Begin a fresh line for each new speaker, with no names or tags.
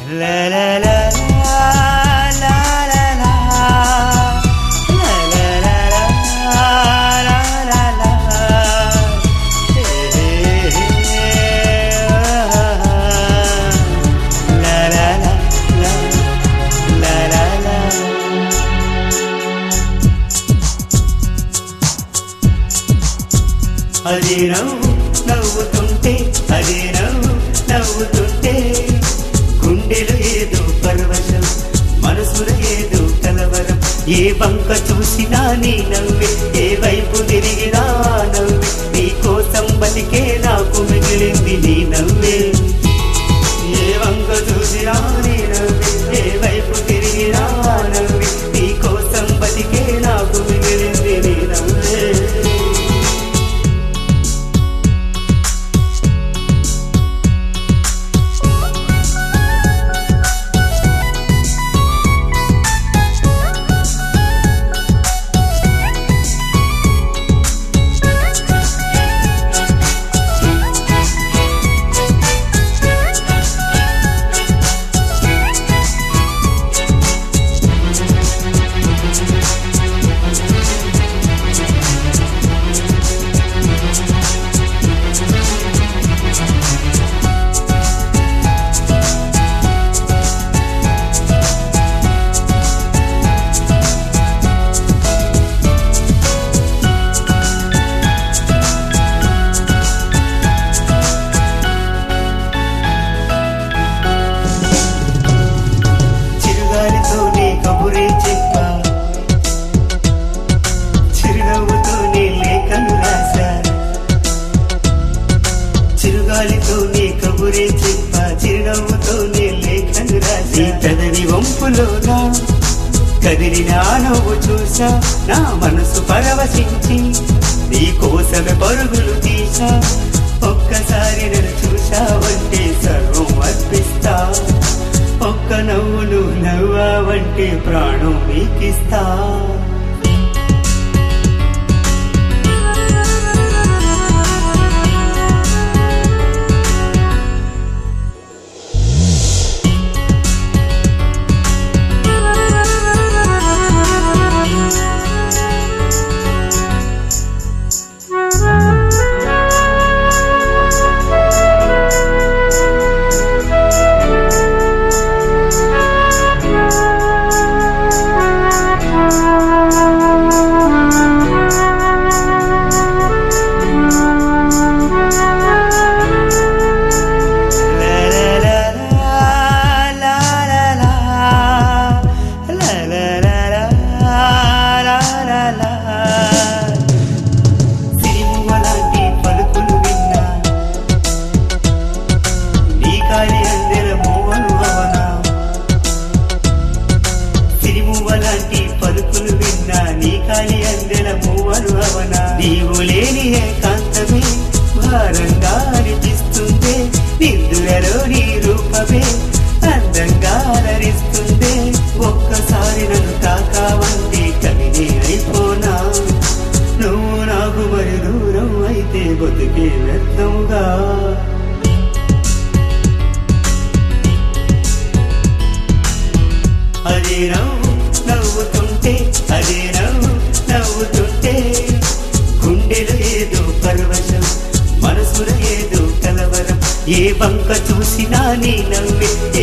La la la la la la la. La la la la la la la. Eh, eh, eh, ah. La la la la la la la. అదే నవ్వు నవ్వుతుంటే అదే నవ్వు నవ్వుతుంటే గుండెలు ఏదో పరవశం మనసులో ఏదో కలవరం ఏ వంక చూసినా నీ నవ్వే ఏ వైపు తిరిగినా నవ్వే నీ కోసం బతికే నాకు మిగిలింది నీ నవ్వే ఏ వంక చూసినా నీ నవ్వే ఏ వైపు తిరిగినా నవ్వే నీ కోసం బతికే నాకు మిగిలింది నీ నవ్వే చిరుగాలితోనే కబురే చెప్పా చిరునవ్వుతోనే లేఖను రాశా చిరుగాలితోనే కబురే చెప్పా చిరునవ్వుతోనే లేఖను రాశా కదలి వంపులోనా కదిలిన ఆ నవ్వు చూసా నా మనసు పరవశించి నీ కోసమే పరుగులు తీసా ఒక్కసారి నన్ను చూసావంటే సర్వం అర్పిస్తా ఒక్క నవ్వులు నవ్వావంటే ప్రాణం మీకిస్తా సిరిమువ్వలాంటి పలుకులు విన్నా నీ కాలి అందెల మూవను అవనా సిరిమువ్వలాంటి పలుకులు విన్నా నీ కాలి అందెల మూవను అవనా నీవు లేని ఏకాంతమే భారంగా అనిపిస్తుందే నిందులలో నీ రూపమే అందంగా అలరిస్తుందే ఒక్కసారి నన్ను తాకావంటే కవినే అయిపోనా నువ్వు నాకు మరి దూరం అయితే బతుకే వ్యర్థముగా అదే నవ్వు నవ్వుతుంటే అదే నవ్వు నవ్వుతుంటే గుండెలు ఏదో పరవశం మనసులో ఏదో కలవరం ఏ వంక చూసినా నీ నవ్వే